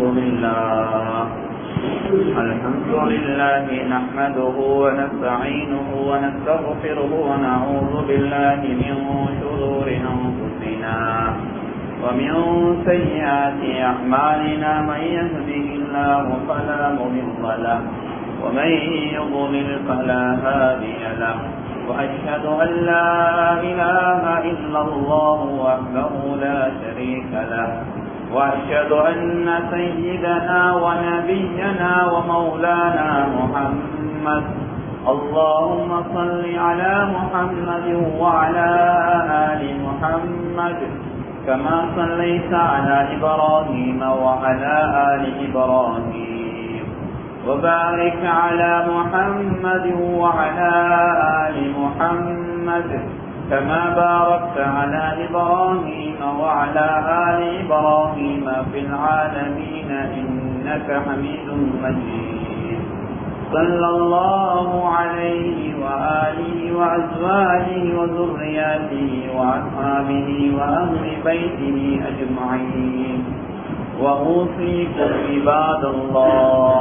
لله الحمد لله نحمده ونستعينه ونستغفره ونعوذ بالله من شرور أنفسنا ومن سيئات أعمالنا من يهده الله فلا مضل له ومن يضلل فلا هادي له وأشهد أن لا إله إلا الله وحده لا شريك له وأشهد أن سيدنا ونبينا ومولانا محمد اللهم صل على محمد وعلى آل محمد كما صليت على إبراهيم وعلى آل إبراهيم وبارك على محمد وعلى آل محمد كما باركت على إبراهيم وعلى آل إبراهيم في العالمين إنك حميد مجيد صلى الله عليه وآله وأزواجه وذرياته وأصحابه وأهل بيته أجمعين وأوصيكم عباد الله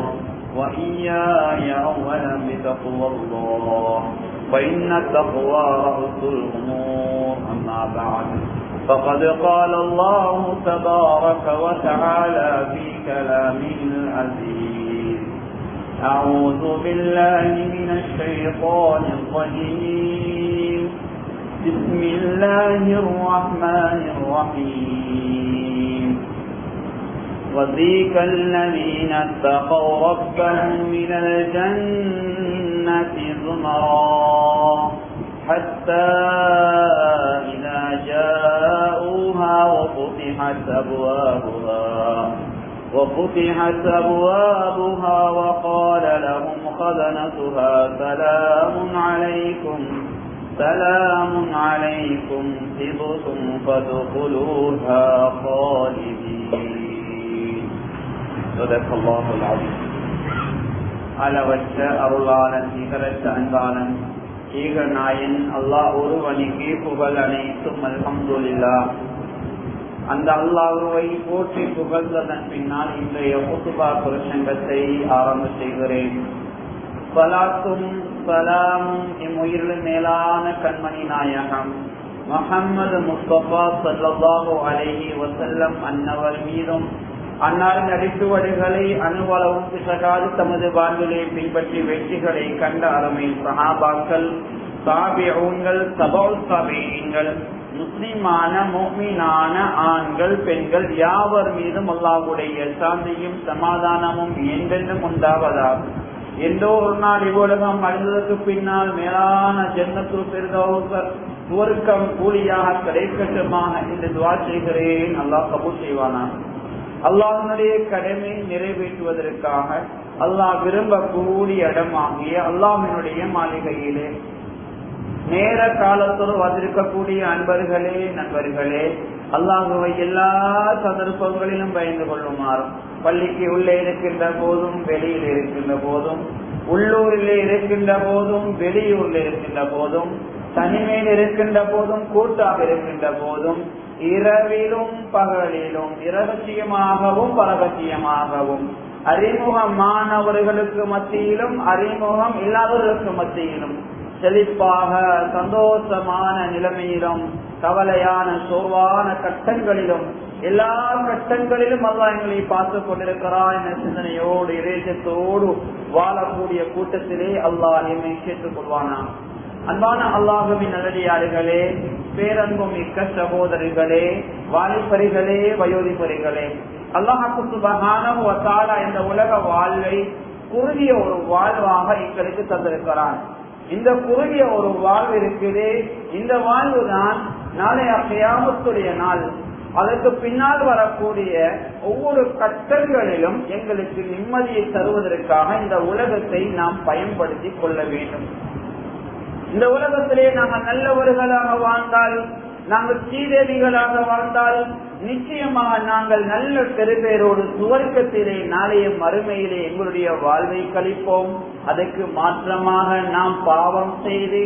وإياي أولا بتقوى الله فإن التقوى رأس الأمور أما بعد فقد قال الله تبارك وتعالى في كلامه العزيز أعوذ بالله من الشيطان الرجيم بسم الله الرحمن الرحيم وذيك الذين اتقوا ربهم من الجنة زمرا حتى إذا جاءوها وفتحت أبوابها وفتحت أبوابها وقال لهم خزنتها سلام عليكم سلام عليكم طبتم فادخلوها خالدين صدق الله العظيم அளவற்ற அருளாளன் நிகரற்ற அன்பாளன் ஈக நாயன் அல்லாஹ் ஒருவனுக்கு புகழ் அனைத்தும் அல்ஹம்துலில்லா அந்த அல்லாஹுவை போற்றி புகழ்ந்ததன் பின்னால் இன்றைய புத்துபா புருஷங்கத்தை ஆரம்ப செய்கிறேன் பலாத்தும் சலாமும் இம்முயிரில் மேலான கண்மணி நாயகம் முகம்மது முஸ்தபா சல்லாஹூ அலேஹி வசல்லம் அன்னவர் மீதும் அன்னாரின் அடித்துவடுகளை அணுவளவும் பிசகாது தமது வாழ்விலே பின்பற்றி வெற்றிகளை கண்ட அருமை சஹாபாக்கள் சாபியங்கள் சபௌல் சாபியங்கள் முஸ்லிமான மோமீனான ஆண்கள் பெண்கள் யாவர் மீதும் அல்லாவுடைய சாந்தியும் சமாதானமும் என்றென்றும் உண்டாவதாகும் எந்தோ ஒரு நாள் இவ்வுலகம் அழிந்ததற்கு பின்னால் மேலான ஜென்மத்து பெருதோசர் சுவர்க்கம் கூலியாக கிடைக்கட்டுமாக என்று துவா செய்கிறேன் அல்லாஹ் கபூல் செய்வானா அல்லாஹனுடைய கடமை நிறைவேற்றுவதற்காக அல்லாஹ் விரும்பக்கூடிய இடமாகிய அல்லாஹினுடைய மாளிகையிலே நேர காலத்தோடு வந்திருக்கக்கூடிய அன்பர்களே நண்பர்களே அல்லாஹுவை எல்லா சந்தர்ப்பங்களிலும் பயந்து கொள்ளுமாறும் பள்ளிக்கு உள்ளே இருக்கின்ற போதும் வெளியில் இருக்கின்ற போதும் உள்ளூரிலே இருக்கின்ற போதும் வெளியூரில் இருக்கின்ற போதும் தனிமையில் இருக்கின்ற போதும் கூட்டாக இருக்கின்ற போதும் இரவிலும் பகலிலும் இரகசியமாகவும் பரகசியமாகவும் அறிமுகமானவர்களுக்கு மத்தியிலும் அறிமுகம் இல்லாதவர்களுக்கு மத்தியிலும் செழிப்பாக சந்தோஷமான நிலைமையிலும் கவலையான சோர்வான கட்டங்களிலும் எல்லா கட்டங்களிலும் அல்லா எங்களை பார்த்து கொண்டிருக்கிறான் என்ற சிந்தனையோடு இறைச்சத்தோடு வாழக்கூடிய கூட்டத்திலே அல்லாஹ் எம்மை சேர்த்துக் கொள்வானா அன்பான அல்லாஹுவின் நல்லடியார்களே பேரன்பும் மிக்க சகோதரிகளே வாலிபரிகளே வயோதிபரிகளே அல்லாஹாக்கு சுபகான இந்த உலக வாழ்வை குறுகிய ஒரு வாழ்வாக எங்களுக்கு தந்திருக்கிறான் இந்த குறுகிய ஒரு வாழ்வு இருக்குது இந்த வாழ்வு தான் நாளைய கையாமத்துடைய நாள் அதற்கு பின்னால் வரக்கூடிய ஒவ்வொரு கட்டங்களிலும் எங்களுக்கு நிம்மதியை தருவதற்காக இந்த உலகத்தை நாம் பயன்படுத்தி கொள்ள வேண்டும் இந்த உலகத்திலே நாங்கள் நல்லவர்களாக வாழ்ந்தால் நாங்கள் ஸ்ரீதேவிகளாக வாழ்ந்தால் நிச்சயமாக நாங்கள் நல்ல பெருபேரோடு சுவர்க்கத்திலே நாளைய மறுமையிலே எங்களுடைய வாழ்வை கழிப்போம் அதற்கு மாற்றமாக நாம் பாவம் செய்து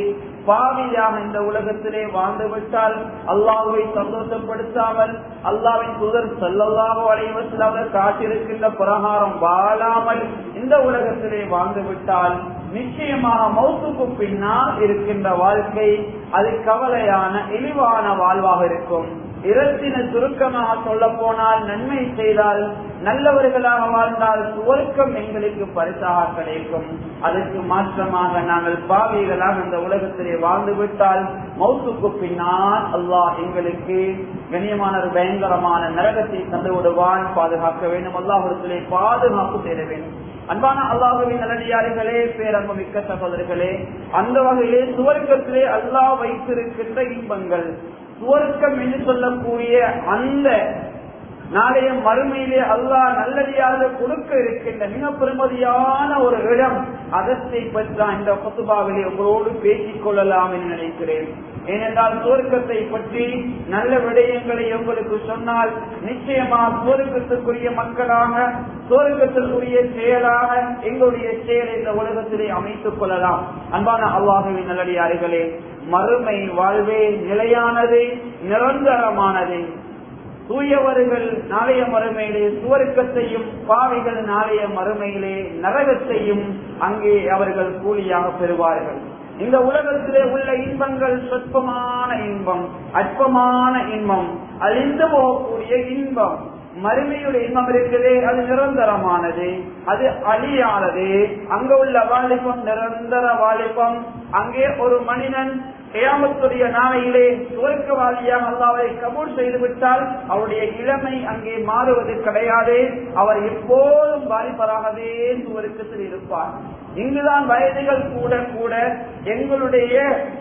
பாவியாக இந்த உலகத்திலே வாழ்ந்து விட்டால் அல்லாஹுவை சந்தோஷப்படுத்தாமல் அல்லாவின் தூதர் செல்லல்லாவோ அலைவசில் அவர் காட்டிருக்கின்ற பிரகாரம் வாழாமல் இந்த உலகத்திலே வாழ்ந்து விட்டால் நிச்சயமாக மௌத்துக்கு பின்னால் இருக்கின்ற வாழ்க்கை அது கவலையான இழிவான வாழ்வாக இருக்கும் இரத்தின சுருக்கமாக சொல்ல போனால் நன்மை செய்தால் நல்லவர்களாக வாழ்ந்தால் சுவர்க்கம் எங்களுக்கு பரிசாக கிடைக்கும் அதற்கு மாற்றமாக நாங்கள் பாவிகளாக இந்த உலகத்திலே வாழ்ந்து விட்டால் மௌத்துக்கு பின்னால் அல்லாஹ் எங்களுக்கு கண்ணியமான ஒரு பயங்கரமான நரகத்தை தந்து விடுவான் பாதுகாக்க வேண்டும் அல்லாஹிடத்திலே பாதுகாப்பு தேட வேண்டும் அன்பான அல்லாஹுவின் நல்லடியார்களே பேரன்பு மிக்க சகோதரர்களே அந்த வகையிலே சுவர்க்கத்திலே அல்லாஹ் வைத்திருக்கின்ற இன்பங்கள் சுவர்க்கம் என்று சொல்லக்கூடிய அந்த நாளைய மறுமையிலே அல்லாஹ் நல்லடியாக கொடுக்க இருக்கின்ற மிக பெருமதியான ஒரு இடம் அதத்தை பற்றி இந்த கொத்துபாவிலே உங்களோடு பேசிக் கொள்ளலாம் என்று நினைக்கிறேன் ஏனென்றால் சுவர்க்கத்தை பற்றி நல்ல விடயங்களை உங்களுக்கு சொன்னால் நிச்சயமாக சுவர்க்கத்திற்குரிய மக்களாக சுவர்க்கத்திற்குரிய செயலாக எங்களுடைய செயலை இந்த உலகத்திலே அமைத்துக் கொள்ளலாம் அன்பான அல்லாஹுவின் நல்லடியார்களே மறுமை வாழ்வே நிலையானது நிரந்தரமானது தூயவர்கள் நாளைய மறுமையிலே சுவர்க்கத்தையும் பாவிகள் நாளைய மறுமையிலே நரகத்தையும் அங்கே அவர்கள் கூலியாக பெறுவார்கள் இந்த உலகத்திலே உள்ள இன்பங்கள் சொற்பமான இன்பம் அற்பமான இன்பம் அழிந்து போகக்கூடிய இன்பம் மறுமையுடைய இன்பம் இருக்குதே அது நிரந்தரமானது அது அழியானது அங்க உள்ள வாலிபம் நிரந்தர வாலிபம் அங்கே ஒரு மனிதன் ஏமத்துடைய நாளையிலே சுவர்க்கவாதியாக அல்லாவை கபூல் செய்து விட்டால் அவருடைய இளமை அங்கே மாறுவது கிடையாது அவர் எப்போதும் வாலிபராகவே சுவர்க்கத்தில் இருப்பார் இங்குதான் வயதுகள் கூட கூட எங்களுடைய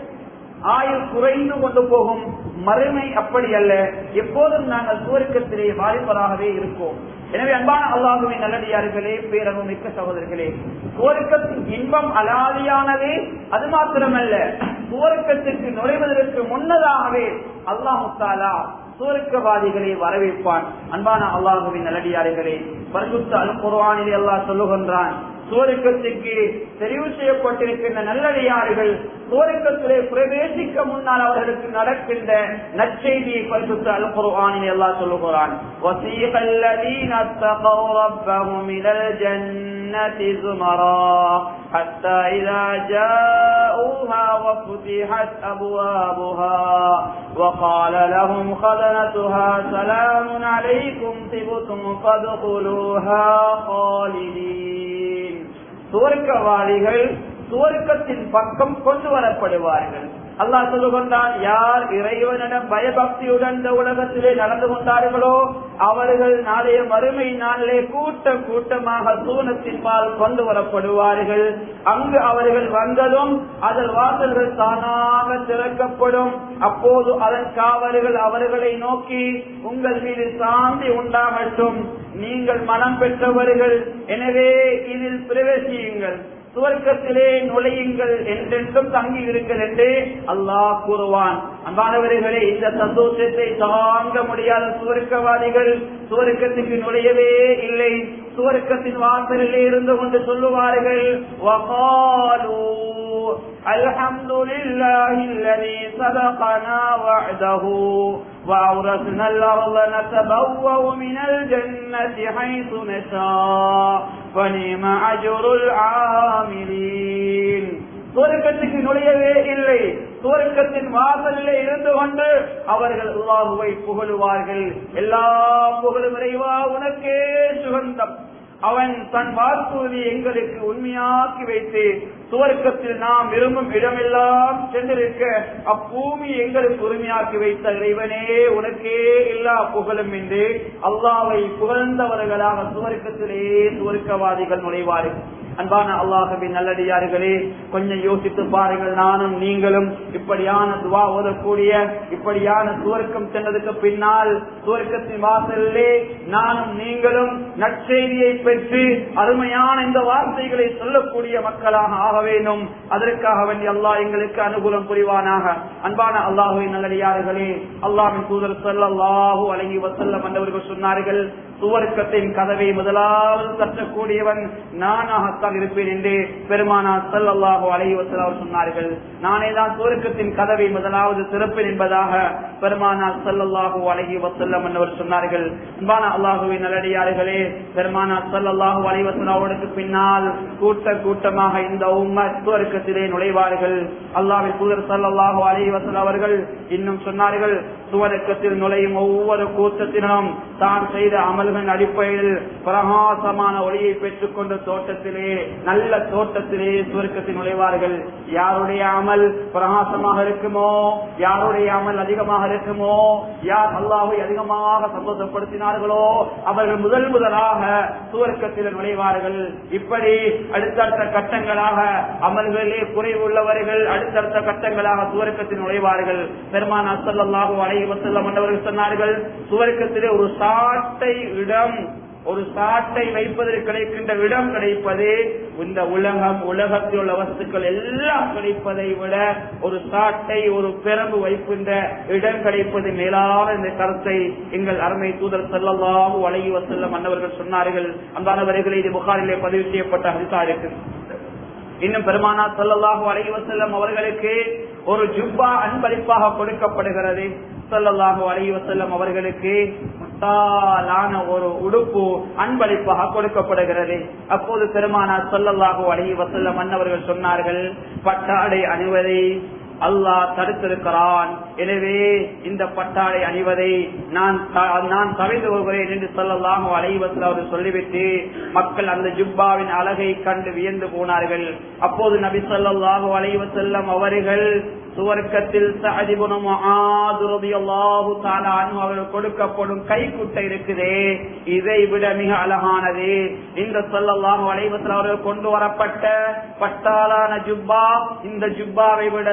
ஆயுள் குறைந்து கொண்டு போகும் மறுமை அப்படி அல்ல எப்போதும் நாங்கள் சுவர்க்கத்திலே வாலிபராகவே இருப்போம் எனவே அன்பான அல்லாஹுவின் நல்லடியார்களே பேரவு மிக்க சகோதரர்களே சுவர்க்கத்தின் இன்பம் அலாதியானதே அது மாத்திரமல்ல சுவர்க்கத்திற்கு நுழைவதற்கு முன்னதாகவே அல்லாஹு தாலா சுவர்க்கவாதிகளை வரவேற்பான் அன்பான அல்லாஹுவின் நல்லடியார்களே பரிசுத்த அல் குர்ஆனிலே அல்லாஹ் சொல்லுகின்றான் சுவர்க்கத்துக்கு தெரிவு செய்யப்பட்டிருக்கின்ற நல்லடியார்கள் சுவர்க்கத்திலே பிரவேசிக்க முன்னால் அவர்களுக்கு நடக்கின்ற நற்செய்தியை பரிசுத்த அல் குர்ஆனிலே அல்லாஹ் சொல்லுகிறான் وَسِيقَ الَّذِينَ اتَّقَوْا رَبَّهُمْ إِلَى الْجَنَّةِ زُمَرًا حَتَّى إِذَا جَاءُوهَا وَفُتِحَتْ أَبْوَابُهَا وَقَالَ لَهُمْ خَزَنَتُهَا سَلَامٌ عَلَيْكُمْ طِبْتُمْ فَادْخُلُوهَا خَالِدِينَ சுவர்க்கவாதிகள் சுவர்க்கத்தின் பக்கம் கொண்டு வரப்படுவார்கள் அல்லாஹ் சொல்லுகின்றான் யார் இறைவனிடம் பயபக்தியுடன் இந்த உலகத்திலே நடந்து கொண்டார்களோ அவர்கள் நாளைய மறுமை நாளிலே கூட்ட கூட்டமாக சூனத்தின் பால் கொண்டு வரப்படுவார்கள் அங்கு அவர்கள் வந்ததும் அதன் வாசல்கள் தானாக திறக்கப்படும் அப்போது அதன் காவலர்கள் அவர்களை நோக்கி உங்கள் மீது சாந்தி உண்டாகட்டும் நீங்கள் மனம் பெற்றவர்கள் எனவே இதில் பிரவேசியுங்கள் சுவர்க்கத்திலே நுழையுங்கள் என்றென்றும் தங்கி இருங்கள் என்று அல்லாஹ் கூறுவான் அன்பானவர்களே இந்த சந்தோஷத்தை தாங்க முடியாத சுவர்க்கவாதிகள் சுவர்க்கத்துக்கு நுழையவே இல்லை சுவர்க்கத்தின் வாசலிலே இருந்து கொண்டு சொல்லுவார்கள் الحمد لله الذي صدقنا وعده وأورثنا الأرض نتبوأ من الجنة حيث نشاء فنعم أجر العاملين சுவர்க்கத்துக்கு நுழையவே இல்லை சுவர்க்கத்தின் வாசலிலே இருந்து கொண்டு அவர்கள் அல்லாஹுவை புகழுவார்கள் எல்லா புகழும் இறைவா உனக்கே சுகந்தம் அவன் தன் வாக்குறுதி எங்களுக்கு உண்மையாக்கி வைத்து சுவர்க்கத்தில் நாம் விரும்பும் இடமெல்லாம் சென்றிருக்க அப்பூமி எங்களுக்கு உரிமையாக்கி வைத்த இறைவனே உனக்கே எல்லா புகழும் என்று அல்லாவை புகழ்ந்தவர்களாக சுவர்க்கத்திலே சுவர்க்கவாதிகள் நுழைவார்கள் அன்பான அல்லாஹபின் நல்லடியார்களே கொஞ்சம் யோசித்து பாருங்கள் நானும் நீங்களும் இப்படியான துவா ஓதக்கூடிய இப்படியான சுவர்க்கம் சென்றதுக்கு பின்னால் சுவர்க்கத்தின் வாசலிலே நானும் நீங்களும் நற்செய்தியை பெற்று அருமையான இந்த வார்த்தைகளை சொல்லக்கூடிய மக்களாக ஆக வேண்டும் அதற்காக வேண்டி அல்லாஹ் எங்களுக்கு அனுகூலம் புரிவானாக அன்பான அல்லாஹுவின் நல்லடியார்களே அல்லாஹின் தூதர் சொல்லல்லாஹு அழகி வசல்லம் என்றவர்கள் சொன்னார்கள் சுவர்க்கத்தின் கதவை முதலாவது தட்டக்கூடியவன் நானாகத்தான் இருப்பேன் என்று பெருமானா சல்லாஹு அலைவசல் அவர் சொன்னார்கள் நானே தான் சுவர்க்கத்தின் கதவை முதலாவது திறப்பேன் என்பதாக பெருமானா சல்லல்லாஹு அலஹி வசல்லம் என்பவர் சொன்னார்கள் அன்பான அல்லாஹுவின் நல்லடியார்களே பெருமானா சல்லல்லாஹு அலைவசல் அவருக்கு பின்னால் கூட்ட கூட்டமாக இந்த உம்ம சுவர்க்கத்திலே நுழைவார்கள் அல்லாஹின் தூதர் சல்லல்லாஹு அலைவசல் அவர்கள் இன்னும் சொன்னார்கள் சுவர்க்கத்தில் நுழையும் ஒவ்வொரு கூட்டத்திலும் தான் செய்த அமல்களின் அடிப்படையில் பிரகாசமான ஒளியை பெற்றுக் கொண்ட தோட்டத்திலே நல்ல தோட்டத்திலே சுவர்க்கத்தில் நுழைவார்கள் யாருடைய அமல் பிரகாசமாக இருக்குமோ யாருடைய அமல் அதிகமாக இருக்குமோ யார் அல்லாஹை அதிகமாக சந்தோஷப்படுத்தினார்களோ அவர்கள் முதல் முதலாக சுவர்க்கத்தில் நுழைவார்கள் இப்படி அடுத்தடுத்த கட்டங்களாக அமல்களிலே குறைவுள்ளவர்கள் அடுத்தடுத்த கட்டங்களாக சுவர்க்கத்தில் நுழைவார்கள் பெருமான் அசல்லாஹு அலை வசல்லம் என்றவர்கள் சொன்னார்கள் சுவர்க்கத்திலே ஒரு சாட்டை இடம் ஒரு சாட்டை வைப்பதற்கு கிடைக்கின்ற இடம் கிடைப்பது இந்த உலகம் உலகத்தில் உள்ள வஸ்துக்கள் எல்லாம் கிடைப்பதை விட ஒரு சாட்டை ஒரு பெரம்பு வைக்கின்ற இடம் கிடைப்பது மேலான இந்த கருத்தை எங்கள் அருமை தூதர் செல்லல்லாஹு அலைஹி வசல்லம் அன்னவர்கள் சொன்னார்கள் அந்தானவர்களை இது புகாரிலே பதிவு செய்யப்பட்ட ஹரிசா இருக்கு இன்னும் பெருமானா சொல்லல்லாஹு அலைஹி வசல்லம் அவர்களுக்கு ஒரு ஜுப்பா அன்பளிப்பாக கொடுக்கப்படுகிறது சொல்லல்லாஹு அலைஹி வசல்லம் அவர்களுக்கு முத்தாலான ஒரு உடுப்பு அன்பளிப்பாக கொடுக்கப்படுகிறது அப்போது பெருமானா சொல்லல்லாஹு அலைஹி வசல்லம் அன்னவர்கள் சொன்னார்கள் பட்டாடை அணிவதை அல்லாஹ் தடுத்திருக்கிறான் எனவே இந்த பட்டாடை அணிவதை நான் நான் தவிர்த்து வருகிறேன் என்று சொல்லலாம் அலைவத்தில் அவர் சொல்லிவிட்டு மக்கள் அந்த ஜுப்பாவின் அழகை கண்டு வியந்து போனார்கள் அப்போது நபி சொல்லாஹு அலைவ செல்லம் அவர்கள் சுவர்க்கத்தில் அவர்கள் கொடுக்கப்படும் கைக்குட்டை இருக்குதே இதை விட மிக அழகானது இந்த சொல்லலாம் அலைவத்தில் அவர்கள் கொண்டு வரப்பட்ட பட்டாளான ஜுப்பா இந்த ஜுப்பாவை விட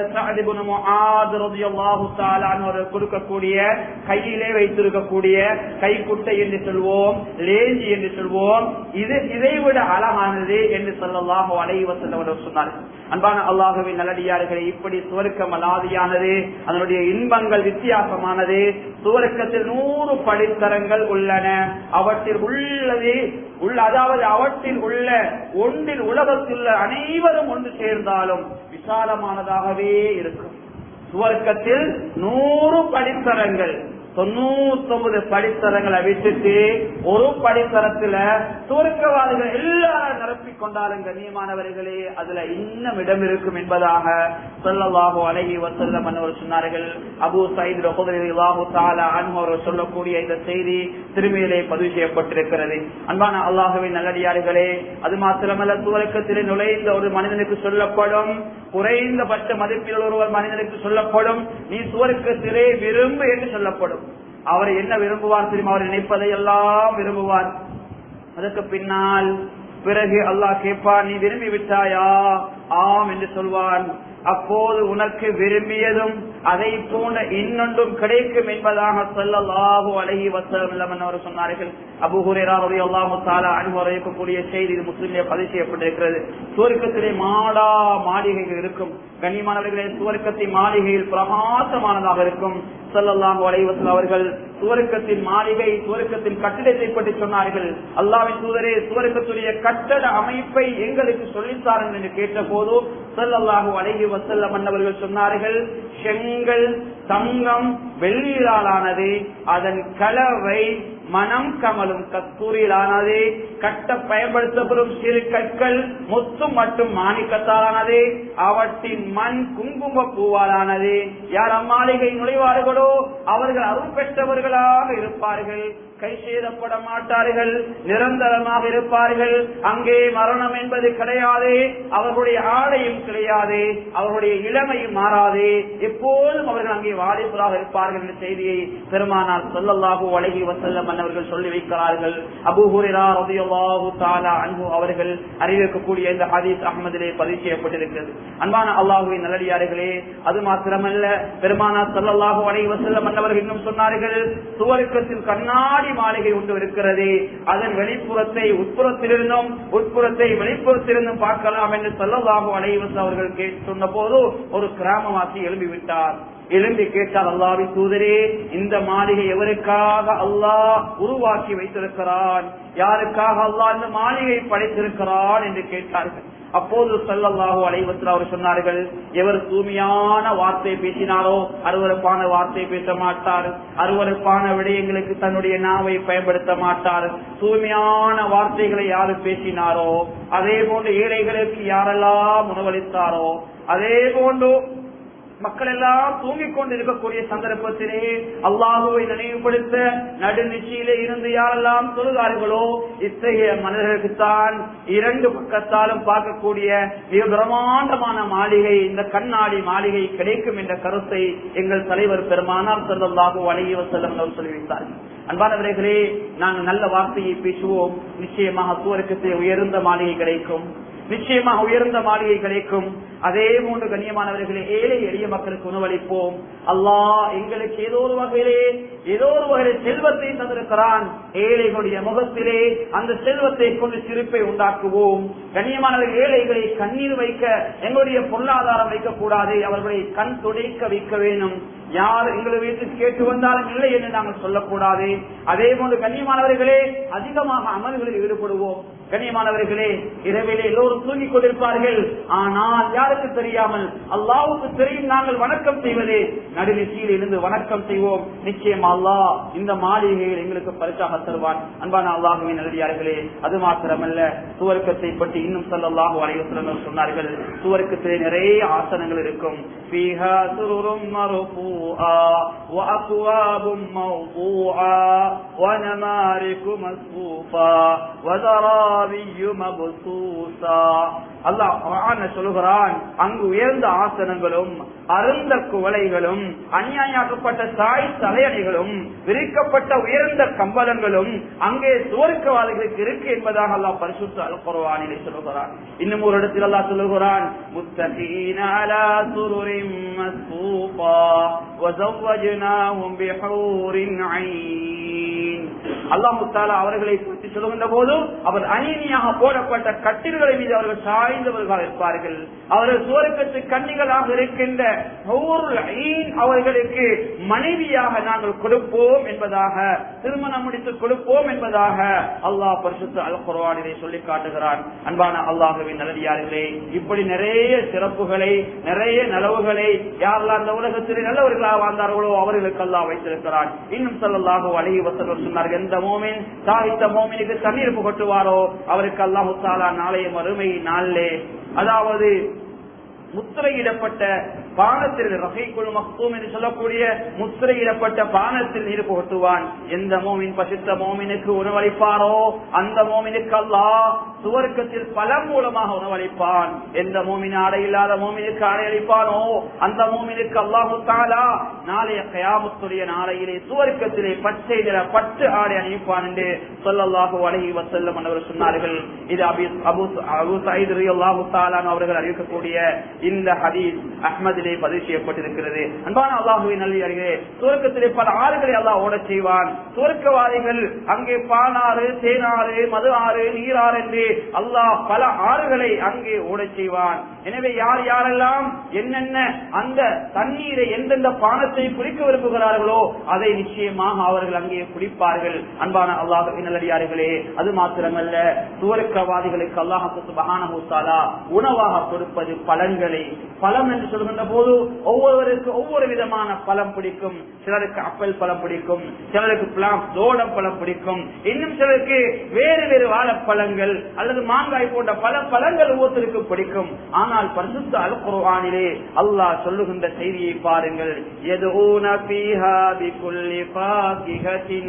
கொடுக்கக்கூடிய கையிலே வைத்திருக்கக்கூடிய கைக்குட்டை என்று சொல்வோம் லேஞ்சி என்று சொல்வோம் இது இதை விட அழகானது என்று சொல்லலாம் அலைவசல் சொன்னார்கள் அன்பான அல்லாஹுவின் நல்லடியார்களை இப்படி சுவர்க்கம் அலாதியானது அதனுடைய இன்பங்கள் வித்தியாசமானது சுவர்க்கத்தில் நூறு படித்தரங்கள் உள்ளன அவற்றில் உள்ளது உள்ள அதாவது அவற்றில் உள்ள ஒன்றில் உலகத்தில் உள்ள அனைவரும் ஒன்று சேர்ந்தாலும் விசாலமானதாகவே இருக்கும் சுவர்க்கத்தில் நூறு படித்தரங்கள் தொண்ணூத்தி ஒன்பது படித்தரங்களை விட்டுட்டு ஒரு படித்தரத்துல சுவர்க்கவாதிகள் எல்லாரும் நிரப்பிக் கொண்டாலும் கண்ணியமானவர்களே அதுல இன்னும் இடம் இருக்கும் என்பதாக சொல்லலாகோ அழகி வசல்லம் அவர் சொன்னார்கள் அபு சயித் ரகுதலாஹு தாலா அன்பவர் சொல்லக்கூடிய இந்த செய்தி திருமையிலே பதிவு செய்யப்பட்டிருக்கிறது அன்பான அல்லாஹுவின் நல்லடியார்களே அது மாத்திரமல்ல சுவர்க்கத்திலே நுழைந்த ஒரு மனிதனுக்கு சொல்லப்படும் குறைந்தபட்ச மதிப்பில் ஒருவர் மனிதனுக்கு சொல்லப்படும் நீ சுவர்க்கத்திலே விரும்பு என்று சொல்லப்படும் அவர் என்ன விரும்புவார் தெரியுமா அவர் நினைப்பதை எல்லாம் விரும்புவார் அதற்கு பின்னால் பிறகு அல்லாஹ் கேட்பான் நீ விரும்பி விட்டாயா ஆம் என்று சொல்வான் அப்போது உனக்கு விரும்பியதும் அதை போன்ற இன்னொன்றும் கிடைக்கும் என்பதாக சொல்லலாஹு அழகி வசலம் அவர் சொன்னார்கள் அபுஹுரேரா ரவி அல்லாஹு தாலா அனுபவிக்கக்கூடிய செய்தி இது முஸ்லிம்லே பதிவு செய்யப்பட்டிருக்கிறது சுவர்க்கத்திலே மாடா மாளிகைகள் இருக்கும் கண்ணியமானவர்களே சுவர்க்கத்தின் மாளிகையில் பிரகாசமானதாக இருக்கும் சொல்லலாம் வலைவசல் அவர்கள் சுவர்க்கத்தின் மாளிகை சுவர்க்கத்தின் கட்டிடத்தை பற்றி சொன்னார்கள் அல்லாவின் தூதரே சுவர்க்கத்துடைய கட்டட அமைப்பை எங்களுக்கு சொல்லித்தார்கள் என்று கேட்ட போது சொல்லல்லாஹு அழகி வசல்ல மன்னவர்கள் சொன்னார்கள் செங்கல் தங்கம் வெள்ளியிலானது அதன் கலவை மனம் கமலும் கஸ்தூரியிலானது கட்ட பயன்படுத்தப்படும் சிறு கற்கள் முத்து மற்றும் மாணிக்கத்தாலானது அவற்றின் மண் குங்கும பூவாலானது யார் அம்மாளிகை நுழைவார்களோ அவர்கள் அருள் பெற்றவர்களாக இருப்பார்கள் கை செய்தப்பட மாட்டார்கள் நிரந்தரமாக இருப்பார்கள் அங்கே மரணம் என்பது கிடையாது அவர்களுடைய ஆடையும் கிடையாது அவர்களுடைய இளமையும் மாறாது எப்போதும் அவர்கள் அங்கே வாலிபராக இருப்பார்கள் என்ற செய்தியை பெருமானார் சொல்லல்லாஹூ அழகி வசல்லம் அவர்கள் சொல்லி வைக்கிறார்கள் அபுஹுரா ரதியல்லாஹு தாலா அன்பு அவர்கள் அறிவிக்கக்கூடிய இந்த ஹதீஸ் அகமதிலே பதிவு செய்யப்பட்டிருக்கிறது அன்பான அல்லாஹுவின் நல்லடியார்களே அது மாத்திரமல்ல பெருமானார் சொல்லல்லாஹு அழகி வசல்லம் அவர்கள் இன்னும் சொன்னார்கள் சுவர்க்கத்தில் கண்ணாடி கண்ணாடி மாளிகை ஒன்று இருக்கிறது அதன் வெளிப்புறத்தை உட்புறத்திலிருந்தும் உட்புறத்தை வெளிப்புறத்திலிருந்தும் பார்க்கலாம் என்று சொல்லலாக அலைவஸ் அவர்கள் கேட்டு சொன்ன போது ஒரு கிராமவாசி எழுப்பிவிட்டார் எழும்பி கேட்டார் அல்லாவின் தூதரே இந்த மாளிகை எவருக்காக அல்லாஹ் உருவாக்கி வைத்திருக்கிறான் யாருக்காக அல்லாஹ் இந்த மாளிகை படைத்திருக்கிறான் என்று கேட்டார்கள் அப்போது சல்லல்லாஹு அலைவத்தில் அவர் சொன்னார்கள் எவர் தூய்மையான வார்த்தை பேசினாரோ அருவறுப்பான வார்த்தை பேச மாட்டார் அருவறுப்பான விடயங்களுக்கு தன்னுடைய நாவை பயன்படுத்த மாட்டார் தூய்மையான வார்த்தைகளை யாரு பேசினாரோ அதே போன்று ஏழைகளுக்கு யாரெல்லாம் உணவளித்தாரோ அதே போன்று மக்கள் எல்லாம் தூங்கிக் கொண்டிருக்கக்கூடிய சந்தர்ப்பத்திலே அல்லாஹுவை நினைவுபடுத்த நடுநிச்சயிலே இருந்து யாரெல்லாம் தொழுதார்களோ இத்தகைய மனிதர்களுக்குத்தான் இரண்டு பக்கத்தாலும் பார்க்கக்கூடிய மிக பிரமாண்டமான மாளிகை இந்த கண்ணாடி மாளிகை கிடைக்கும் என்ற கருத்தை எங்கள் தலைவர் பெருமானார் செல்லல்லாஹு அழகிய செல்லம் சொல்லி வைத்தார்கள் அன்பானவர்களே நாங்கள் நல்ல வார்த்தையை பேசுவோம் நிச்சயமாக சூரக்கத்தை உயர்ந்த மாளிகை கிடைக்கும் நிச்சயமாக உயர்ந்த மாளிகை கிடைக்கும் அதே போன்று கண்ணியமானவர்களே ஏழை எளிய மக்களுக்கு உணவளிப்போம் அல்லாஹ் எங்களுக்கு ஏதோ ஒரு வகையிலே ஏதோ ஒரு வகையிலே செல்வத்தை தந்திருக்கிறான் ஏழைகளுடைய முகத்திலே அந்த செல்வத்தை கொண்டு சிரிப்பை உண்டாக்குவோம் கண்ணியமானவர்கள் ஏழைகளை கண்ணீர் வைக்க எங்களுடைய பொருளாதாரம் வைக்கக்கூடாது அவர்களை கண் துடைக்க வைக்க வேண்டும் யார் எங்களை வீட்டுக்கு கேட்டு வந்தாலும் இல்லை என்று நாங்கள் சொல்லக்கூடாது அதே போன்று கண்ணியமானவர்களே அதிகமாக அமல்களில் ஈடுபடுவோம் கண்ணியமானவர்களே இரவிலே எல்லோரும் தூங்கிக் கொண்டிருப்பார்கள் ஆனால் யாருக்கு தெரியாமல் அல்லாவுக்கு தெரியும் நாங்கள் வணக்கம் செய்வதே நடுநிச்சையில் இருந்து வணக்கம் செய்வோம் நிச்சயம் அல்லாஹ் இந்த மாளிகையில் எங்களுக்கு பரிசாக தருவான் அன்பான அல்லாஹுவின் நல்லடியார்களே அது மாத்திரமல்ல சுவர்க்கத்தை பற்றி இன்னும் சொல்லல்லாஹு அலைவசலம் சொன்னார்கள் சுவர்க்கத்திலே நிறைய ஆசனங்கள் இருக்கும் فيها سرر مرفوعة وأكواب موضوعة ونمارك مصفوفة وزرابي مبثوثة அல்லாஹ் குர்ஆன்ல சொல்லுகிறான் அங்கு உயர்ந்த ஆசனங்களும் அருந்த குவளைகளும் அநியாயப்பட்ட தாய் தலையணைகளும் விரிக்கப்பட்ட உயர்ந்த கம்பளங்களும் அங்கே சுவர்க்கவாதிகளுக்கு இருக்கு என்பதாக அல்லாஹ் பரிசுத்த அல் குர்ஆனிலே சொல்லுகிறான் இன்னும் ஒரு இடத்தில் அல்லாஹ் சொல்லுகிறான் முத்தகீன அலா சுருரின் மஸ்பூபா وزوجناهم بحور عين அல்லாஹ் முத்தாலா அவர்களை குறித்து சொல்லுகின்ற போது அவர் அநீதியாக போடப்பட்ட கட்டில்களை மீது அவர்கள் சாய்ந்தவர்களாக இருப்பார்கள் அவர்கள் சுவர்க்கத்து கன்னிகளாக இருக்கின்ற ஒவ்வொரு ஐன் அவர்களுக்கு மனைவியாக நாங்கள் கொடுப்போம் என்பதாக திருமணம் முடித்து கொடுப்போம் என்பதாக அல்லாஹ் பரிசுத்த அல் குர்ஆனிலே சொல்லி காட்டுகிறான் அன்பான அல்லாஹுவின் நல்லடியார்களே இப்படி நிறைய சிறப்புகளை நிறைய நலவுகளை யாரெல்லாம் அந்த உலகத்திலே நல்லவர்களாக வாழ்ந்தார்களோ அவர்களுக்கு அல்லாஹ் வைத்திருக்கிறான் இன்னும் சொல்லலாக அழகி வசனம் சொன்னார்கள் எந்த மோமின் சாகித்த மோமினுக்கு தண்ணீர் புகட்டுவாரோ அவருக்கு அல்லாஹு தாலா நாளைய மறுமை நாளிலே அதாவது முத்திரையிடப்பட்ட பானத்தில் ரகைக்குள் மக்தூம் என்று சொல்லக்கூடிய முத்திரையிடப்பட்ட பானத்தில் நீர் புகட்டுவான் எந்த மோமின் பசித்த மோமினுக்கு உணவளிப்பாரோ அந்த மோமினுக்கு அல்லாஹ் சுவர்க்கத்தில் பலம் மூலமாக உணவளிப்பான் எந்த மோமின் ஆடை இல்லாத மோமினுக்கு ஆடை அளிப்பானோ அந்த மோமினுக்கு அல்லாஹு தாலா நாளைய கயாமத்துடைய நாளையிலே சுவர்க்கத்திலே பச்சை நிற பட்டு ஆடை அணிவிப்பான் என்று சொல்லல்லாஹு அழகி வசல்லம் அவர் சொன்னார்கள் இது அபி அபு அபு சயித் அல்லாஹு தாலான் அவர்கள் அறிவிக்கக்கூடிய இந்த ஹதீஸ் அஹ்மதிலே பதிவு செய்யப்பட்டிருக்கிறது அன்பான அல்லாஹுவின் நல்லே சுவர்க்கத்திலே பல ஆறுகளை அல்லாஹ் ஓடச் செய்வான் சுவர்க்கவாதிகள் அங்கே பானாறு தேனாறு மது ஆறு நீராறு என்று அல்லாஹ் பல ஆறுகளை அங்கே ஓடச் செய்வான் எனவே யார் யாரெல்லாம் என்னென்ன அந்த தண்ணீரை எந்தெந்த பானத்தை குடிக்க விரும்புகிறார்களோ அதை நிச்சயமாக அவர்கள் அங்கே குடிப்பார்கள் அன்பான அல்லாஹுவின் நல்லடியார்களே அது மாத்திரமல்ல சுவர்க்கவாதிகளுக்கு அல்லாஹு மகானஹூத்தாலா உணவாக கொடுப்பது பழங்களை பழம் என்று சொல்கின்ற போது ஒவ்வொருவருக்கு ஒவ்வொரு விதமான பழம் பிடிக்கும் சிலருக்கு அப்பல் பழம் பிடிக்கும் சிலருக்கு பிளாம் தோடம் பழம் பிடிக்கும் இன்னும் சிலருக்கு வேறு வேறு வாழைப்பழங்கள் அல்லது மாங்காய் போன்ற பல பழங்கள் ஒவ்வொருத்தருக்கு பிடிக்கும் ஆனால் பரிசுத்த அல் குர்ஆனிலே அல்லாஹ் சொல்லுகின்ற செய்தியை பாருங்கள் எதுன பீஹா பிகுல்லி ஃபாகிஹத்தின்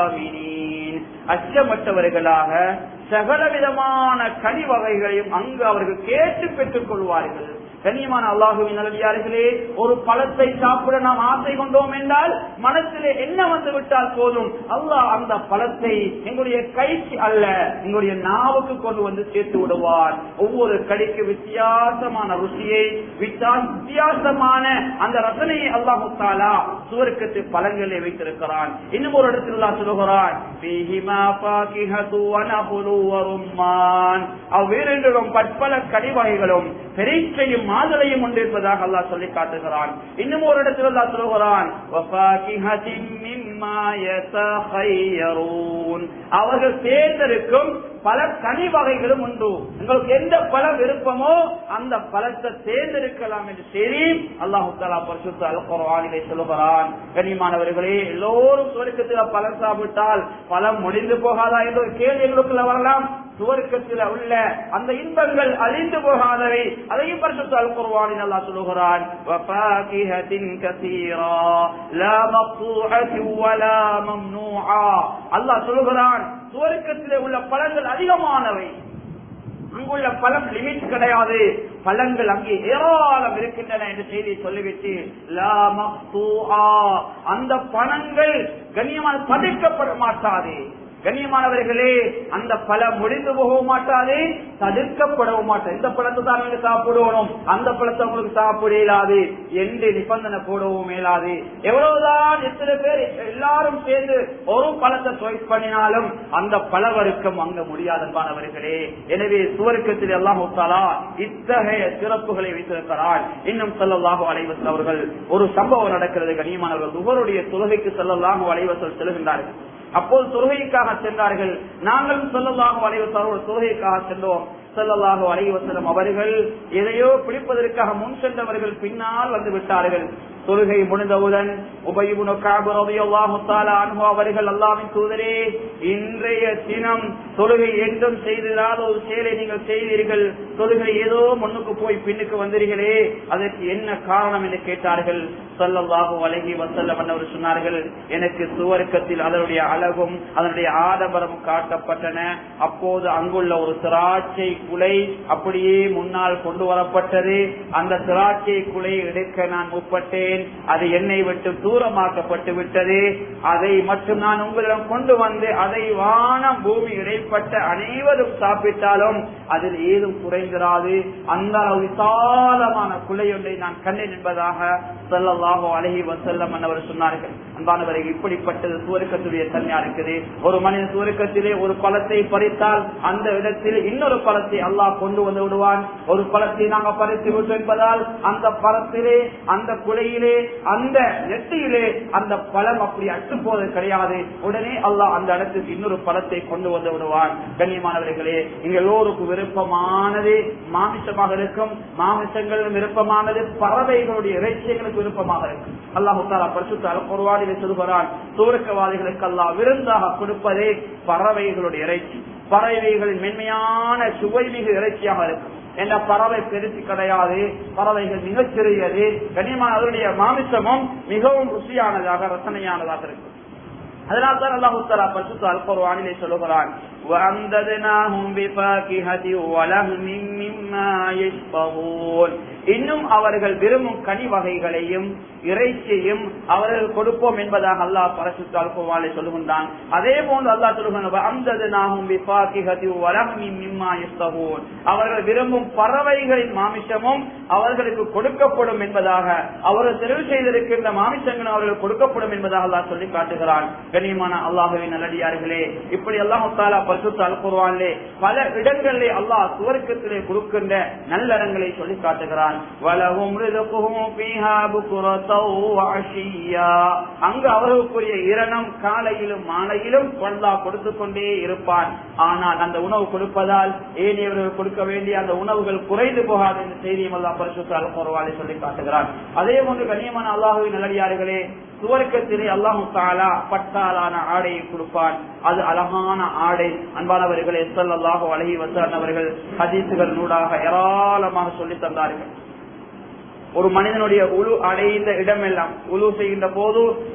ஆமினீன் அச்சமற்றவர்களாக சகல விதமான கனி வகைகளையும் அங்கு அவர்கள் கேட்டு பெற்றுக் கொள்வார்கள் கண்ணியமான அல்லாஹுவின் நல்லடியார்களே ஒரு பழத்தை சாப்பிட நாம் ஆசை கொண்டோம் என்றால் மனத்திலே என்ன வந்து விட்டால் போதும் அல்லாஹ் அந்த பழத்தை எங்களுடைய கைக்கு அல்ல எங்களுடைய நாவுக்கு கொண்டு வந்து சேர்த்து விடுவார் ஒவ்வொரு கடிக்கு வித்தியாசமான ருசியை வித்தியா- வித்தியாசமான அந்த ரசனையை அல்லாஹு தாலா சுவர்க்கத்து பழங்களை வைத்திருக்கிறான் இன்னும் ஒரு இடத்தில் அல்லாஹ் சொல்லுகிறான் "ஃபீஹிமா ஃபாகிஹத்து வநஹ்லு வரும்மான்." அவ்விரண்டிலும் பற்பல கனி வகைகளும் பெரிச்சையும் மாதுளையும் உண்டு என்பதாக அல்லாஹ் சொல்லி காட்டுகிறான் இன்னும் ஒரு இடத்தில் அல்லாஹ் சொல்லுகிறான் "வஃபாகிஹத்தின் மிம்மா யதஹையரூன்." அவர்கள் தேர்ந்தெடுக்கும் பல கனி வகைகளும் உண்டு உங்களுக்கு எந்த பழம் விருப்பமோ அந்த பழத்தை தேர்ந்தெடுக்கலாம் என்று சரி அல்லாஹு தாலா பரிசுத்த அல் குர்ஆனிலே சொல்லுகிறான் கனிமானவர்களே எல்லோரும் சுவர்க்கத்தில் பழம் சாப்பிட்டால் பழம் முடிந்து போகாதா என்ற ஒரு கேள்வி எங்களுக்குள்ள வரலாம் சுவர்க்கத்தில் உள்ள அந்த இன்பங்கள் அழிந்து போகாதவை அதையும் பரிசுத்த அல் குர்ஆனில் அல்லாஹ் சொல்லுகிறான் வஃபாகிஹத்தின் கஸீரா லா மக்தூஅத்தின் வலா மம்னூஆ அல்லாஹ் சொல்லுகிறான் சுவர்க்கத்திலே உள்ள பழங்கள் அதிகமானவை அங்குள்ள பழம் லிமிட் கிடையாது பழங்கள் அங்கே ஏராளம் இருக்கின்றன என்று செய்தி சொல்லிவிட்டு லா மக்தூஆ. அந்த பழங்கள் கண்ணியமான தடுக்கப்பட மாட்டாது கண்ணியமானவர்களே அந்த பழம் முடிந்து போக மாட்டாது தடுக்கப்படவும் மாட்டாது இந்த பழத்தை தான் நீங்க சாப்பிடணும் அந்த பழத்தை உங்களுக்கு சாப்பிட இயலாது என்று நிபந்தனை போடவும் இயலாது எவ்வளவுதான் எத்தனை பேர் எல்லாரும் சேர்ந்து ஒரு பழத்தை சாய்ஸ் பண்ணினாலும் அந்த பழவருக்கம் அங்க முடியாதன்பானவர்களே எனவே சுவர்க்கத்தில் எல்லாம் ஒத்தாலா இத்தகைய சிறப்புகளை வைத்திருக்கிறார் இன்னும் செல்லல்லாக அலைவசல் அவர்கள் ஒரு சம்பவம் நடக்கிறது கண்ணியமானவர்கள் துகருடைய தொழுகைக்கு செல்லல்லாக அலைவசல் செல்கின்றார்கள் அப்போது தொழுகைக்காக சென்றார்கள் நாங்களும் சொல்லலாக அலைவசரோட தொழுகைக்காக சென்றோம் சொல்லலாக அலைவசலம் அவர்கள் எதையோ பிடிப்பதற்காக முன் சென்றவர்கள் பின்னால் வந்து விட்டார்கள் தொழுகை முடிந்தவுடன் உபயுபுன அவர்கள் அல்லாவின் தூதரே இன்றைய தினம் தொழுகை என்றும் செய்திராத ஒரு செயலை நீங்கள் செய்தீர்கள் தொழுகை ஏதோ முன்னுக்கு போய் பின்னுக்கு வந்தீர்களே அதற்கு என்ன காரணம் என்று கேட்டார்கள் சொல்லல்லாஹு அழகி வசல்லம் அவர் சொன்னார்கள் எனக்கு சுவர்க்கத்தில் அதனுடைய அழகும் அதனுடைய ஆடம்பரமும் காட்டப்பட்டன அப்போது அங்குள்ள ஒரு திராட்சை குலை அப்படியே முன்னால் கொண்டு வரப்பட்டது அந்த திராட்சை குலை எடுக்க நான் முற்பட்டேன் அது என்னை விட்டு தூரமாக்கப்பட்டு விட்டது அதை மட்டும் நான் உங்களிடம் கொண்டு வந்து அதை வானம் பூமி இடைப்பட்ட அனைவரும் சாப்பிட்டாலும் அதில் ஏதும் குறைந்திராது அந்த அளவு விசாலமான குலை ஒன்றை நான் கண்டேன் என்பதாக சொல்லலாகோ அழகி வசல்லம் அவர் சொன்னார்கள் அன்பானவரை இப்படிப்பட்டது சுவருக்கத்துடைய தன்மையா இருக்குது ஒரு மனிதன் சுவருக்கத்திலே ஒரு பழத்தை பறித்தால் அந்த இடத்தில் இன்னொரு பழத்தை அல்லாஹ் கொண்டு வந்து விடுவான் ஒரு பழத்தை நாங்க பறித்து விட்டோம் என்பதால் அந்த பழத்திலே அந்த குலையிலே அந்த நெட்டியிலே அந்த பழம் அப்படி அற்று போவது கிடையாது உடனே அல்லாஹ் அந்த இடத்துக்கு இன்னொரு பழத்தை கொண்டு வந்து விடுவான் கண்ணியமானவர்களே இங்க எல்லோருக்கும் விருப்பமானது மாமிசமாக இருக்கும் மாமிசங்களும் விருப்பமானது பறவைகளுடைய இறைச்சிகளுக்கு விருப்பமாக இருக்கும் அல்லாஹு தாலா பரிசுத்த அல்குர்வானிலே சொல்கிறான் சூரக்கவாதிகளுக்கு அல்லாஹ் விருந்தாக கொடுப்பதே பறவைகளுடைய இறைச்சி பறவைகளின் மென்மையான சுவைமிகு இறைச்சியாக இருக்கும் என்ற பறவை பெருசு கிடையாது பறவைகள் மிகச் சிறியது கனியமான அதனுடைய மாமிசமும் மிகவும் ருசியானதாக ரசனையானதாக இருக்கும் அதனால் தான் அல்லாஹு தலா பரிசுத்த அல்குர்வானிலே சொல்லுகிறான் وَأَمْدَدْنَاهُمْ بِفَاكِهَةٍ وَلَحْمٍ مِّمَّا يَشْتَهُونَ இன்னும் அவர்கள் விரும்பும் கனி வகைகளையும் இறைச்சியும் அவர்கள் கொடுப்போம் என்பதாக அல்லாஹ் பரசுத்த அல்குவாலை சொல்லுகின்றான் அதே போன்று அல்லாஹ் சொல்லுகின்றான் அவர்கள் விரும்பும் பறவைகளின் மாமிசமும் அவர்களுக்கு கொடுக்கப்படும் என்பதாக அவர்கள் தெரிவு செய்திருக்கின்ற மாமிசங்களும் அவர்கள் கொடுக்கப்படும் என்பதாக அல்லாஹ் சொல்லி காட்டுகிறான் கண்ணியமான அல்லாஹுவின் நல்லடியார்களே இப்படி அல்லாஹு தாலா பரிசுத்த அல்குர்வானிலே பல இடங்களிலே அல்லாஹ் சுவர்க்கத்திலே கொடுக்கின்ற நல்லடங்களை சொல்லி காட்டுகிறான் வலவும் அங்கு அவர்களுக்குரிய இரணம் காலையிலும் மாலையிலும் கொள்ளா கொடுத்து கொண்டே இருப்பான் ஆனால் அந்த உணவு கொடுப்பதால் ஏனையவர்கள் கொடுக்க வேண்டிய அந்த உணவுகள் குறைந்து போகாது என்ற செய்தியும் அல்லா பரிசுத்த அல்குர்வானை சொல்லி காட்டுகிறான் அதே போன்று கண்ணியமான அல்லாஹுவின் நல்லடியார்களே சுவர்க்கத்திலே அல்லாஹு தாலா பட்டாலான ஆடையை கொடுப்பான் அது அழகான ஆடை அன்பானவர்களே சொல்லல்லாஹு அழகி வசனவர்கள் ஹதீசுகள் நூடாக ஏராளமாக சொல்லி தந்தார்கள் ஒரு மனிதனுடைய உழு அடைந்த இடமெல்லாம் உழு செய்கின்ற போது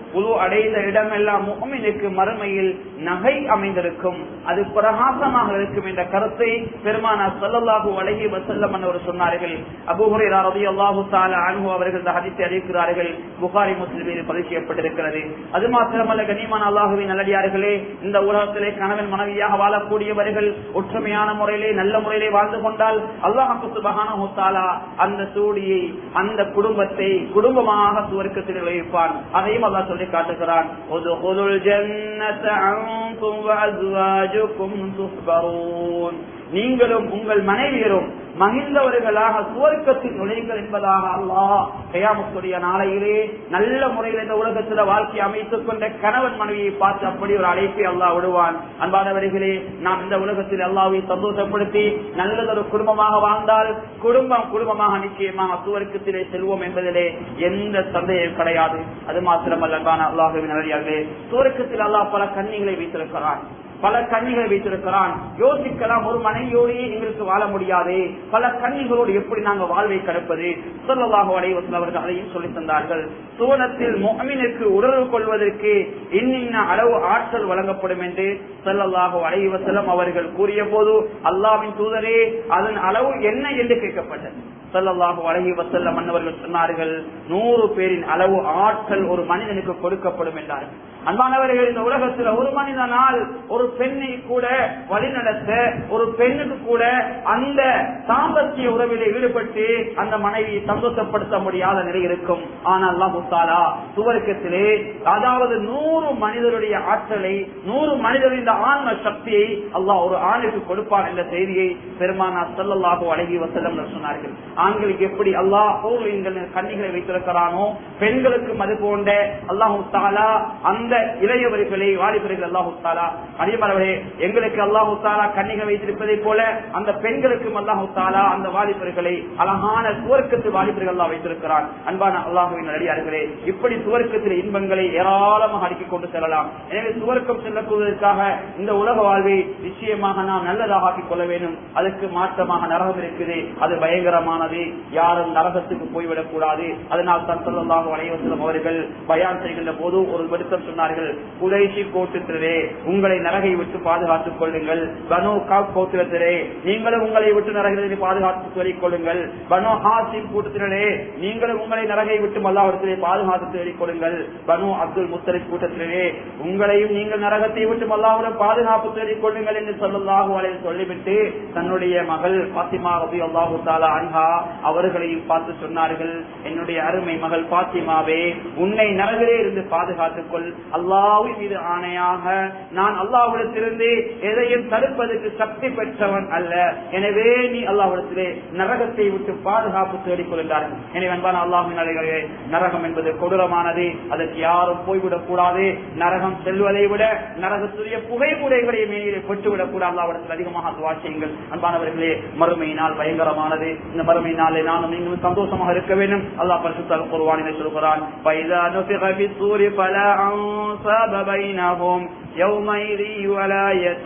உது அடைந்த இடமெல்லாம் முகமினுக்கு மறுமையில் நகை அமைந்திருக்கும் அது பிரகாசமாக இருக்கும் என்ற கருத்தை பெருமானா சொல்லல்லாஹு அழகி வசல்லம் அவர் சொன்னார்கள் அபுஹுரா ரவி அல்லாஹு தாலா அன்பு அவர்கள் இந்த ஹதித்தை அறிவிக்கிறார்கள் புகாரி முஸ்லிமில் பதிவு செய்யப்பட்டிருக்கிறது அது மாத்திரமல்ல கனிமான் அல்லாஹுவின் நல்லடியார்களே இந்த உலகத்திலே கணவன் மனைவியாக வாழக்கூடியவர்கள் ஒற்றுமையான முறையிலே நல்ல முறையிலே வாழ்ந்து கொண்டால் அல்லாஹு சுபஹானஹு தஆலா அந்த சூடியை அந்த குடும்பத்தை குடும்பமாக சுவர்க்கத்தில் வைப்பான் அதையும் அல்லாஹ் சொல்லி காட்டுகிறான் உதுகுலுல் ஜன்னத அன்தும் வஅஸ்வாஜுகும் துஹ்பரூன் நீங்களும் உங்கள் மனைவியரும் மகிழ்ந்தவர்களாக சுவர்க்கத்தில் நுழைங்கள் என்பதாக அல்லாஹ் கயாமத்துடைய நாளையிலே நல்ல முறையில் இந்த உலகத்தில் வாழ்க்கை அமைத்துக் கொண்ட கணவன் மனைவியை பார்த்து அப்படி ஒரு அழைப்பை அல்லாஹ் விடுவான் அன்பானவர்களே நாம் இந்த உலகத்தில் அல்லாவை சந்தோஷப்படுத்தி நல்லதொரு குடும்பமாக வாழ்ந்தால் குடும்பம் குடும்பமாக நிச்சயமாக சுவர்க்கத்திலே செல்வோம் என்பதிலே எந்த சந்தேகம் கிடையாது அது மாத்திரமல்ல அன்பான அல்லாஹுவின் நல்லடியார்களே சுவர்க்கத்தில் அல்லாஹ் பல கண்ணிகளை வைத்திருக்கிறான் பல கண்ணிகளை வைத்திருக்கிறான் யோசிக்கலாம் ஒரு மனைவியோடையே எங்களுக்கு வாழ முடியாது பல கண்ணிகளோடு எப்படி நாங்க வாழ்வை கடப்பது சொல்லலாக அடைவசல் அவர்கள் அதையும் சொல்லி தந்தார்கள் சோனத்தில் மொஹமினுக்கு உறவு கொள்வதற்கு இன்னின்ன அளவு ஆற்றல் வழங்கப்படும் என்று சொல்லலாக அடைவசலம் அவர்கள் கூறிய போது அல்லாவின் தூதரே அதன் அளவு என்ன என்று கேட்கப்பட்டது சல்லல்லாஹு அழகி வசல்லம் மன்னவர்கள் சொன்னார்கள் நூறு பேரின் அளவு ஆற்றல் ஒரு மனிதனுக்கு கொடுக்கப்படும் என்றார்கள் அன்பானவர்கள் இந்த உலகத்தில் ஒரு மனிதனால் ஒரு பெண்ணை கூட வழிநடத்த ஒரு பெண்ணுக்கு கூட அந்த சாம்பத்திய உறவிலே ஈடுபட்டு அந்த மனைவியை சந்தோஷப்படுத்த முடியாத நிலை இருக்கும் ஆனால் அல்லாஹுத்தாலா சுவர்க்கத்திலே அதாவது நூறு மனிதருடைய ஆற்றலை நூறு மனிதரின் இந்த ஆன்ம சக்தியை அல்லாஹ் ஒரு ஆணுக்கு கொடுப்பான் என்ற செய்தியை பெருமானா சொல்லல்லாஹு அழகி வசல்லம் சொன்னார்கள் ஆண்களுக்கு எப்படி அல்லாஹ் கண்ணிகளை வைத்திருக்கிறானோ பெண்களுக்கும் அது போன்ற அல்லாஹு தாலா அந்த இளையவர்களை வாலிபர்கள் அல்லாஹு தாலா அடிமரவரே எங்களுக்கு அல்லாஹு தாலா கண்ணிகள் வைத்திருப்பதை போல அந்த பெண்களுக்கும் அல்லாஹு தாலா அந்த வாலிபர்களை அழகான சுவர்க்கத்து வாலிபர்கள் எல்லாம் வைத்திருக்கிறான் அன்பான அல்லாஹுவின் அடியார்களே இப்படி சுவர்க்கத்தில் இன்பங்களை ஏராளமாக அடுக்கிக் கொண்டு செல்லலாம் எனவே சுவர்க்கம் செல்லக்கூடியதற்காக இந்த உலக வாழ்வை நிச்சயமாக நாம் நல்லதாக ஆக்கிக் கொள்ள வேண்டும் அதுக்கு மாற்றமாக நரகம் இருக்குது அது பயங்கரமானது யாரும் நரகத்துக்கு போய்விடக் கூடாது அதனால் தன்சல்லாக வளைவசலம் அவர்கள் பயான் செய்கின்ற போது ஒரு விடுத்தம் சொன்னார்கள் குறைசி கோட்டத்திலே உங்களை நரகை விட்டு பாதுகாத்துக் கொள்ளுங்கள் பனு காப் கோத்திரத்திலே நீங்களும் உங்களை விட்டு நரகத்தை பாதுகாத்து சொல்லிக் கொள்ளுங்கள் பனு ஹாசிம் கூட்டத்திலே நீங்களும் உங்களை நரகை விட்டு மல்லாவிடத்திலே பாதுகாத்து சொல்லிக் கொள்ளுங்கள் பனு அப்துல் முத்தலிப் கூட்டத்திலே உங்களையும் நீங்கள் நரகத்தை விட்டு மல்லாவுடன் பாதுகாப்பு சொல்லிக் கொள்ளுங்கள் என்று சொல்லலாக சொல்லிவிட்டு தன்னுடைய மகள் பாத்திமா ரபி அல்லாஹு தாலா அன்ஹா அவர்களையும் பார்த்து சொன்னார்கள் என்னுடைய அருமை மகள் பாத்திமாவே உன்னை நரகிலே இருந்து பாதுகாத்துக் கொள் அல்லாவின் மீது ஆணையாக நான் அல்லாவிடத்திலிருந்து எதையும் தடுப்பதற்கு சக்தி பெற்றவன் அல்ல எனவே நீ அல்லாவிடத்திலே நரகத்தை விட்டு பாதுகாப்பு தேடிக் கொள்கிறார்கள் எனவே அன்பான அல்லாஹின் அலைகளே நரகம் என்பது கொடூரமானது அதற்கு யாரும் போய்விடக் கூடாது நரகம் செல்வதை விட நரகத்துடைய புகைமுறைகளை மேலே பெற்றுவிடக் கூடாது அல்லாவிடத்தில் அதிகமாக துவா செய்யுங்கள் அன்பானவர்களே மறுமையினால் பயங்கரமானது இந்த மறுமை நாளை நானும் நீங்களும் சந்தோஷமாக இருக்க வேண்டும் அல்லாஹ் பரிசுத்தால் குர்வானினை சொல்கிறான் فَإِذَا نُفِخَ فِي الصُّورِ فَلَا أَنْصَابَ بَيْنَهُمْ يَوْمَئِذٍ وَلَا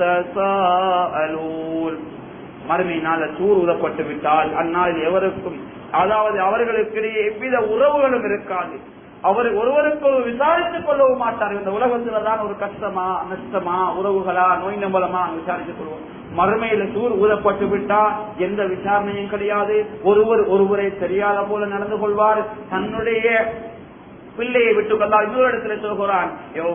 يَتَسَاءَلُونَ மறுமை நாள சூர் ஊதப்பட்டு விட்டால் அந்நாளில் எவருக்கும் அதாவது அவர்களுக்கிடையே எவ்வித உறவுகளும் இருக்காது அவர் ஒருவருக்கு விசாரித்துக் கொள்ளவும் மாட்டார் இந்த உலகத்துல தான் ஒரு கஷ்டமா நஷ்டமா உறவுகளா நோய் நம்பலமா விசாரித்துக் கொள்வோம் மறுமையில சூர் ஊதப்பட்டு விட்டா எந்த விசாரணையும் கிடையாது ஒருவர் ஒருவரை தெரியாத போல நடந்து கொள்வார் தன்னுடைய பிள்ளையை விட்டு கொண்டா இன்னொரு இடத்துல சொல்கிறான்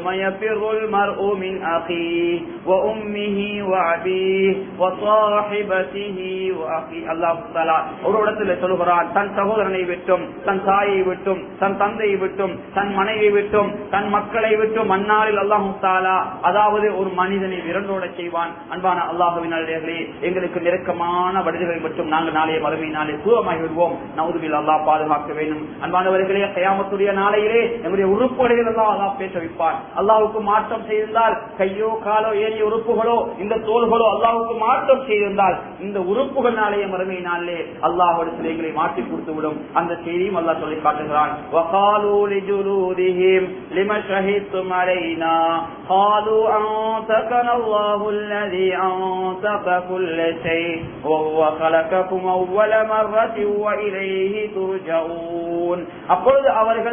ஒரு இடத்துல சொல்கிறான் தன் சகோதரனை விட்டும் தன் தாயை விட்டும் தன் தந்தையை விட்டும் தன் மனைவியை விட்டும் தன் மக்களை விட்டும் அந்நாளில் அல்லாஹு தாலா அதாவது ஒரு மனிதனை விரண்டோட செய்வான் அன்பான அல்லாஹுவின் எங்களுக்கு நெருக்கமான வடிவுகளை மட்டும் நாங்கள் நாளைய மறுமை நாளை தூரமாகி விடுவோம் நவுதுவில் அல்லாஹ் பாதுகாக்க வேண்டும் அன்பானவர்களே கயாமத்துடைய நாளையிலே நம்முடைய உறுப்புகளில் எல்லாம் அல்லாஹ் பேச வைப்பார் அல்லாவுக்கு மாற்றம் செய்திருந்தால் கையோ காலோ ஏறிய உறுப்புகளோ இந்த தோள்களோ அல்லாவுக்கு மாற்றம் செய்திருந்தால் இந்த உறுப்புகள் நாளைய மறுமை நாளிலே அல்லாஹோட எங்களை மாற்றி கொடுத்து விடும் அந்த செய்தியும் அல்லாஹ் சொல்லி காட்டுகிறான் وقالوا لجلودهم لما شهدتم علينا قالوا أنطقنا الله الذي أنطق كل شيء وهو خلقكم أول مرة وإليه ترجعون அப்பொழுது அவர்கள் தம் தோல்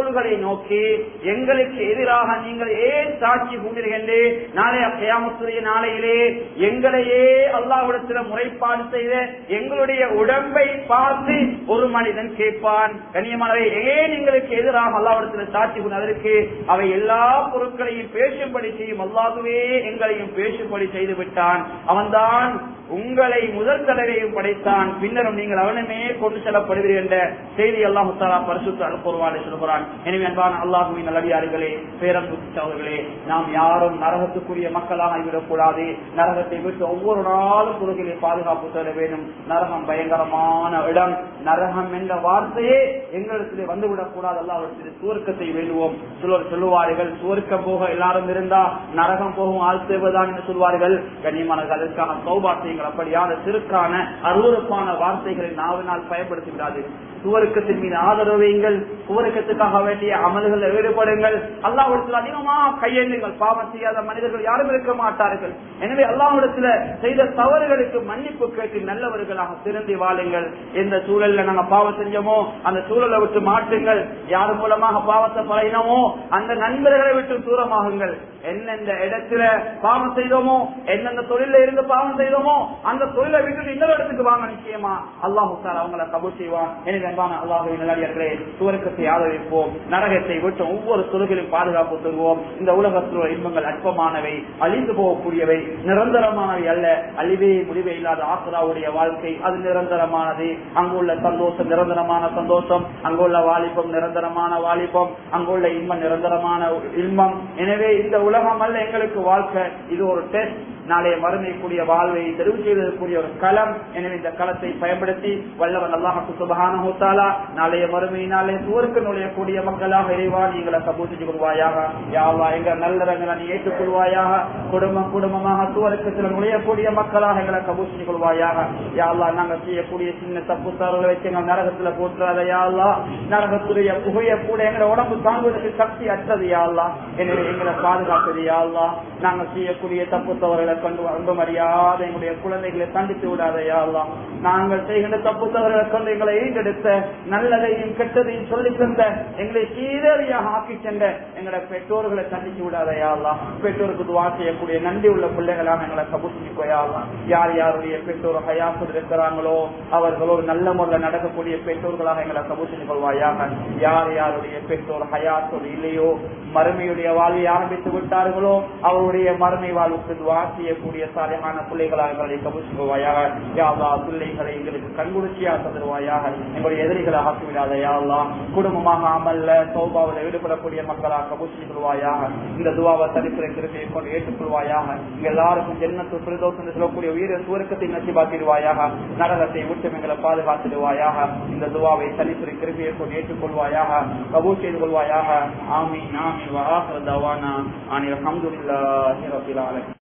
ரசூல்களை நோக்கி எங்களுக்கு எதிராக நீங்கள் ஏன் சாட்சி கூறுகின்றே நாளைய கியாமத்துடைய நாளையிலே எங்களையே அல்லாஹ்விடத்தில் முறைப்பாடு செய்த எங்களுடைய உடம்பை பார்த்து ஒரு மனிதன் கேட்பான் கண்ணியமானவை ஏன் எங்களுக்கு எதிராக அல்லாஹ்விடத்தில் சாட்சி கூறு அதற்கு அவை எல்லா பொருட்களையும் பேசும்படி செய்யும் அல்லாஹுவே எங்களையும் பேசும்படி செய்து விட்டான் அவன்தான் உங்களை முதல் தடவையும் படைத்தான் பின்னரும் நீங்கள் அவனமே கொண்டு செல்லப்படுவீர்கள் என்ற செய்தி அல்லாஹு தாலா பரிசுத்த அனுப்புவாலே சொல்கிறான் எனவே அன்பான அல்லாஹுவின் நல்லடியார்களே பேரன்பு சகோதரர்களே நாம் யாரும் நரகத்துக்குரிய மக்களாக ஆகிவிடக்கூடாது நரகத்தை விட்டு ஒவ்வொரு நாளும் குறுகிலே பாதுகாப்பு தர வேண்டும் நரகம் பயங்கரமான இடம் நரகம் என்ற வார்த்தையே எங்களிடத்திலே வந்துவிடக் கூடாது அல்லாவிடத்தில் சுவர்க்கத்தை வேண்டுவோம் சிலர் சொல்லுவார்கள் சுவர்க்கம் போக எல்லாரும் இருந்தா நரகம் போகும் ஆள் தேவைதான் என்று சொல்வார்கள் கண்ணியமானவர்கள் அதற்கான சௌபாத்தியங்கள் அப்படியான சிறுக்கான அருவறுப்பான வார்த்தைகளை நாவினால் பயன்படுத்தி விடாது சுவருக்கத்தின் மீது ஆதரவு வையுங்கள் சுவருக்கத்துக்காக வேண்டிய அமல்கள் ஈடுபடுங்கள் அல்லாஹிடத்தில் அதிகமாக கையெழுங்கள் பாவம் செய்யாத மனிதர்கள் யாரும் இருக்க மாட்டார்கள் எனவே அல்லாஹிடத்துல செய்த தவறுகளுக்கு மன்னிப்பு கேட்டு நல்லவர்களாக திருந்தி வாழுங்கள் எந்த சூழல்ல நாங்க பாவம் செஞ்சோமோ அந்த சூழலை விட்டு மாற்றுங்கள் யார் மூலமாக பாவத்தை பழகினோமோ அந்த நண்பர்களை விட்டு தூரமாகுங்கள் எந்தெந்த இடத்துல பாவம் செய்தோமோ எந்தெந்த தொழில இருந்து பாவம் செய்தோமோ அந்த தொழிலை விட்டு இன்னொரு இடத்துக்கு வாங்க நிச்சயமா அல்லாஹு சார் அவங்களை கபூல் செய்வான் எனவே அன்பான அல்லாஹுவை நல்லடியார்களே சுவர்க்கத்தை ஆதரிப்போம் நரகத்தை விட்டு ஒவ்வொரு தொழுகையும் பாதுகாப்பு தருவோம் இந்த உலகத்தில் உள்ள இன்பங்கள் அற்பமானவை அழிந்து போகக்கூடியவை நிரந்தரமானவை அல்ல அழிவே முடிவே இல்லாத ஆசிராவுடைய வாழ்க்கை அது நிரந்தரமானது அங்குள்ள சந்தோஷம் நிரந்தரமான சந்தோஷம் அங்குள்ள வாலிபம் நிரந்தரமான வாலிபம் அங்குள்ள இன்பம் நிரந்தரமான இன்பம் எனவே இந்த உலகம் அல்ல எங்களுக்கு வாழ்க்கை இது ஒரு டெஸ்ட் நாளைய மறுமைக்குரிய வாழ்வை தெரிவு செய்வதற்குரிய ஒரு களம் எனவே இந்த களத்தை பயன்படுத்தி வல்லவன் அல்லாஹு சுபகானா நாளைய மறுமையினாலே சுவருக்கு நுழையக்கூடிய மக்களாக இறைவா நீங்களை கபூசிச்சு கொள்வாயாக யாவா எங்க நல்லறங்களை நீ ஏற்றுக்கொள்வாயாக குடும்பம் குடும்பமாக சுவருக்கத்தில் நுழையக்கூடிய மக்களாக எங்களை கபூசிச்சு கொள்வாயாக யாவா நாங்க செய்யக்கூடிய சின்ன தப்பு தவறுகளை வச்சு எங்க நரகத்துல போட்டுறாத யாவா நரகத்துடைய புகைய கூட எங்களை உடம்பு தாங்குவதற்கு சக்தி அற்றது யாவா எனவே எங்களை பாதுகாத்தது யாவா நாங்க செய்யக்கூடிய தப்பு தவறுகளை கண்டு அன்பு மரியாத எங்களுடைய குழந்தைகளை தண்டித்து விடாதையா அல்லா நாங்கள் செய்கின்ற தப்பு தவறுகளை கொண்டு எங்களை ஈண்டெடுத்த நல்லதையும் கெட்டதையும் சொல்லித் தந்த எங்களை சீரழியாக ஆக்கி சென்ற எங்களுடைய பெற்றோர்களை தண்டித்து விடாதையா அல்லா பெற்றோருக்கு துவா செய்யக்கூடிய நன்றி உள்ள பிள்ளைகளாக எங்களை கபூசிக்கோயாலாம் யார் யாருடைய பெற்றோர் ஹயாசுல் இருக்கிறாங்களோ அவர்கள் ஒரு நல்ல முறையில் நடக்கக்கூடிய பெற்றோர்களாக எங்களை கபூசிக் கொள்வாயாக யார் யாருடைய பெற்றோர் ஹயாசுல் இல்லையோ மறுமையுடைய வாழ்வை ஆரம்பித்து விட்டார்களோ அவருடைய மறுமை வாழ்வுக்கு துவா செய்யக்கூடிய சாலையான பிள்ளைகளாக எங்களை கபூசிக்குவாயாக யாவா பிள்ளைகளை எங்களுக்கு கண்குடிச்சியாக தருவாயாக எங்களுடைய எதிரிகளை ஆக்கிவிடாத யாவா குடும்பமாக அமல்ல சௌபாவில் ஈடுபடக்கூடிய மக்களாக கபூசி கொள்வாயாக இந்த துவாவை தனிப்புரை திருப்பியை கொண்டு ஏற்றுக்கொள்வாயாக இங்க எல்லாருக்கும் ஜென்னத்து பிரதோஷம் சொல்லக்கூடிய உயிர சுவர்க்கத்தை நசிபாக்கிடுவாயாக நரகத்தை விட்டு எங்களை பாதுகாத்திடுவாயாக இந்த துவாவை தனிப்புரை திருப்பியை கொண்டு ஏற்றுக்கொள்வாயாக கபூர் செய்து கொள்வாயாக ஆமீன் ஆமீன் வஆஹிரு தவானா அனில் அல்ஹம்துலில்லாஹி ரப்பில் ஆலமீன்